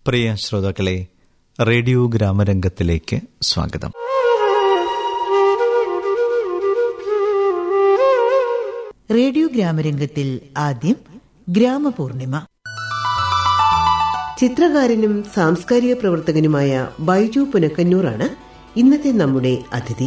പ്രിയ ശ്രോതാക്കളെ റേഡിയോ ഗ്രാമരംഗത്തിലേക്ക് സ്വാഗതം റേഡിയോ ഗ്രാമരംഗത്തിൽ ആദ്യം ഗ്രാമപൂർണിമ ചിത്രകാരനും സാംസ്കാരിക പ്രവർത്തകനുമായ ബൈജു പുനക്കന്നൂറാണ് ഇന്നത്തെ നമ്മുടെ അതിഥി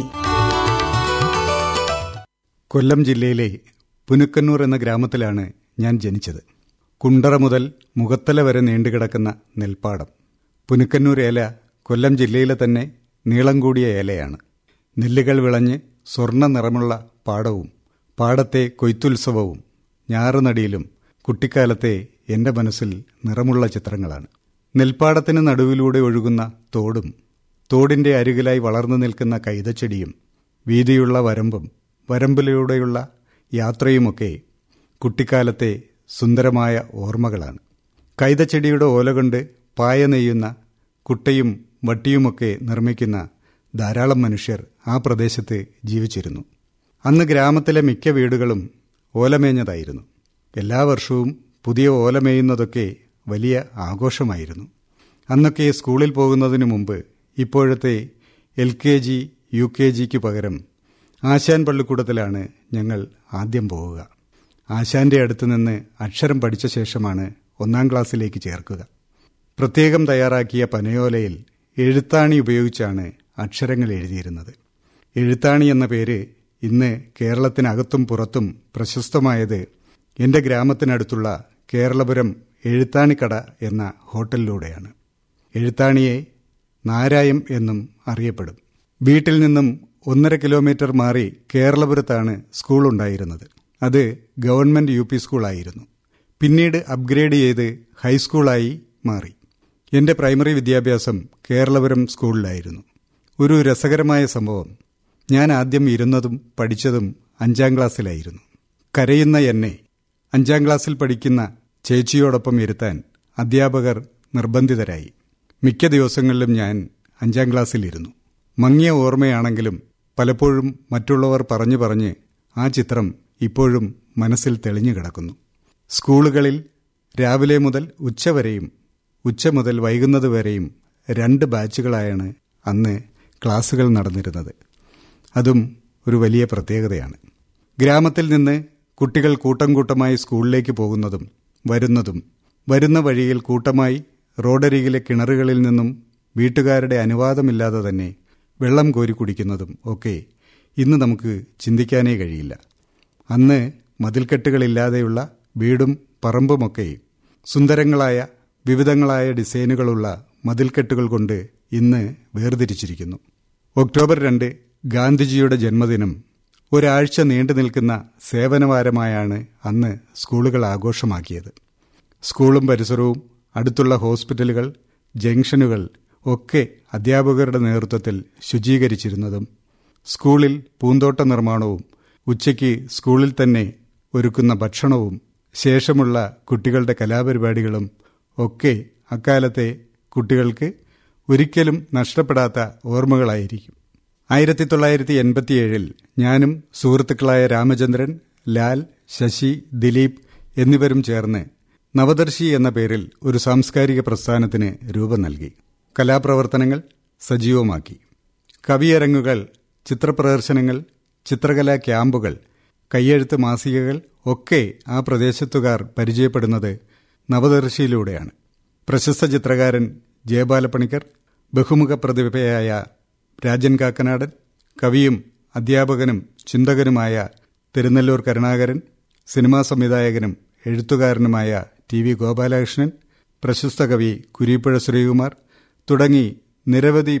കൊല്ലം ജില്ലയിലെ പുനുക്കന്നൂർ എന്ന ഗ്രാമത്തിലാണ് ഞാൻ ജനിച്ചത് കുണ്ടറ മുതൽ മുഖത്തല വരെ നീണ്ടുകിടക്കുന്ന നെൽപ്പാടം പുനുക്കന്നൂർ ഏല കൊല്ലം ജില്ലയിലെ തന്നെ നീളം കൂടിയ ഏലയാണ് നെല്ലുകൾ വിളഞ്ഞ് സ്വർണ്ണ നിറമുള്ള പാടവും പാടത്തെ കൊയ്ത്തുത്സവവും ഞാറുനടിയിലും കുട്ടിക്കാലത്തെ എന്റെ മനസ്സിൽ നിറമുള്ള ചിത്രങ്ങളാണ് നെൽപ്പാടത്തിന് നടുവിലൂടെ ഒഴുകുന്ന തോടും തോടിന്റെ അരികിലായി വളർന്നു നിൽക്കുന്ന കൈതച്ചെടിയും വീതിയുള്ള വരമ്പും വരമ്പിലൂടെയുള്ള യാത്രയുമൊക്കെ കുട്ടിക്കാലത്തെ സുന്ദരമായ ഓർമ്മകളാണ് കൈതച്ചെടിയുടെ ഓല കൊണ്ട് പായ നെയ്യുന്ന കുട്ടയും വട്ടിയുമൊക്കെ നിർമ്മിക്കുന്ന ധാരാളം മനുഷ്യർ ആ പ്രദേശത്ത് ജീവിച്ചിരുന്നു അന്ന് ഗ്രാമത്തിലെ മിക്ക വീടുകളും ഓലമേഞ്ഞതായിരുന്നു എല്ലാ വർഷവും പുതിയ ഓലമേയുന്നതൊക്കെ വലിയ ആഘോഷമായിരുന്നു അന്നൊക്കെ സ്കൂളിൽ പോകുന്നതിനു മുമ്പ് ഇപ്പോഴത്തെ L K G U K ജിക്ക് പകരം ആശാൻ പള്ളിക്കൂടത്തിലാണ് ഞങ്ങൾ ആദ്യം പോവുക ആശാന്റെ അടുത്ത് നിന്ന് അക്ഷരം പഠിച്ച ശേഷമാണ് ഒന്നാം ക്ലാസ്സിലേക്ക് ചേർക്കുക പ്രത്യേകം തയ്യാറാക്കിയ പനയോലയിൽ എഴുത്താണി ഉപയോഗിച്ചാണ് അക്ഷരങ്ങൾ എഴുതിയിരുന്നത് എഴുത്താണി എന്ന പേര് ഇന്ന് കേരളത്തിനകത്തും പുറത്തും പ്രശസ്തമായത് എന്റെ ഗ്രാമത്തിനടുത്തുള്ള കേരളപുരം എഴുത്താണിക്കട എന്ന ഹോട്ടലിലൂടെയാണ് എഴുത്താണിയെ നാരായം എന്നും അറിയപ്പെടും വീട്ടിൽ നിന്നും ഒന്നര കിലോമീറ്റർ മാറി കേരളപുരത്താണ് സ്കൂൾ ഉണ്ടായിരുന്നത് അത് ഗവൺമെന്റ് യു പി സ്കൂളായിരുന്നു പിന്നീട് അപ്ഗ്രേഡ് ചെയ്ത് ഹൈസ്കൂളായി മാറി എന്റെ പ്രൈമറി വിദ്യാഭ്യാസം കേരളപുരം സ്കൂളിലായിരുന്നു ഒരു രസകരമായ സംഭവം ഞാൻ ആദ്യം ഇരുന്നതും പഠിച്ചതും അഞ്ചാം ക്ലാസ്സിലായിരുന്നു കരയുന്ന എന്നെ അഞ്ചാം ക്ലാസ്സിൽ പഠിക്കുന്ന ചേച്ചിയോടൊപ്പം ഇരുത്താൻ അധ്യാപകർ നിർബന്ധിതരായി മിക്ക ദിവസങ്ങളിലും ഞാൻ അഞ്ചാം ക്ലാസ്സിലിരുന്നു മങ്ങിയ ഓർമ്മയാണെങ്കിലും പലപ്പോഴും മറ്റുള്ളവർ പറഞ്ഞു പറഞ്ഞ് ആ ചിത്രം ഇപ്പോഴും മനസ്സിൽ തെളിഞ്ഞു കിടക്കുന്നു സ്കൂളുകളിൽ രാവിലെ മുതൽ ഉച്ചവരെയും ഉച്ച മുതൽ വൈകുന്നത് വരെയും രണ്ട് ബാച്ചുകളായാണ് അന്ന് ക്ലാസുകൾ നടന്നിരുന്നത് അതും ഒരു വലിയ പ്രത്യേകതയാണ് ഗ്രാമത്തിൽ നിന്ന് കുട്ടികൾ കൂട്ടം കൂട്ടമായി സ്കൂളിലേക്ക് പോകുന്നതും വരുന്നതും വരുന്ന വഴിയിൽ കൂട്ടമായി റോഡരികിലെ കിണറുകളിൽ നിന്നും വീട്ടുകാരുടെ അനുവാദമില്ലാതെ തന്നെ വെള്ളം കോരി കുടിക്കുന്നതും ഒക്കെ ഇന്ന് നമുക്ക് ചിന്തിക്കാനേ കഴിയില്ല അന്ന് മതിൽക്കെട്ടുകളില്ലാതെയുള്ള വീടും പറമ്പുമൊക്കെ സുന്ദരങ്ങളായ വിവിധങ്ങളായ ഡിസൈനുകളുള്ള മതിൽക്കെട്ടുകൾ കൊണ്ട് ഇന്ന് വേർതിരിച്ചിരിക്കുന്നു ഒക്ടോബർ രണ്ട് ഗാന്ധിജിയുടെ ജന്മദിനം ഒരാഴ്ച നീണ്ടു നിൽക്കുന്ന സേവനവാരമായാണ് അന്ന് സ്കൂളുകൾ ആഘോഷമാക്കിയത് സ്കൂളും പരിസരവും അടുത്തുള്ള ഹോസ്പിറ്റലുകൾ ജംഗ്ഷനുകൾ ഒക്കെ അധ്യാപകരുടെ നേതൃത്വത്തിൽ ശുചീകരിച്ചിരുന്നതും സ്കൂളിൽ പൂന്തോട്ട നിർമ്മാണവും ഉച്ചയ്ക്ക് സ്കൂളിൽ തന്നെ ഒരുക്കുന്ന ഭക്ഷണവും ശേഷമുള്ള കുട്ടികളുടെ കലാപരിപാടികളും ഒക്കെ അക്കാലത്തെ കുട്ടികൾക്ക് ഒരിക്കലും നഷ്ടപ്പെടാത്ത ഓർമ്മകളായിരിക്കും ആയിരത്തി തൊള്ളായിരത്തി എൺപത്തിയേഴിൽ ഞാനും സുഹൃത്തുക്കളായ രാമചന്ദ്രൻ ലാൽ ശശി ദിലീപ് എന്നിവരും ചേർന്ന് നവദർശി എന്ന പേരിൽ ഒരു സാംസ്കാരിക പ്രസ്ഥാനത്തിന് രൂപം നൽകി കലാപ്രവർത്തനങ്ങൾ സജീവമാക്കി കവിയരങ്ങുകൾ ചിത്രപ്രദർശനങ്ങൾ ചിത്രകലാ ക്യാമ്പുകൾ കയ്യെഴുത്ത് മാസികകൾ ഒക്കെ ആ പ്രദേശത്തുകാർ പരിചയപ്പെടുന്നത് നവദർശിയിലൂടെയാണ് പ്രശസ്ത ചിത്രകാരൻ ജയബാലപ്പണിക്കർ ബഹുമുഖ പ്രതിഭയായ രാജൻ കാക്കനാടൻ കവിയും അധ്യാപകനും ചിന്തകനുമായ തിരുനെല്ലൂർ കരുണാകരൻ സിനിമാ സംവിധായകനും എഴുത്തുകാരനുമായ ടി വി ഗോപാലകൃഷ്ണൻ പ്രശസ്ത കവി കുരീപ്പുഴ ശ്രീകുമാർ തുടങ്ങി നിരവധി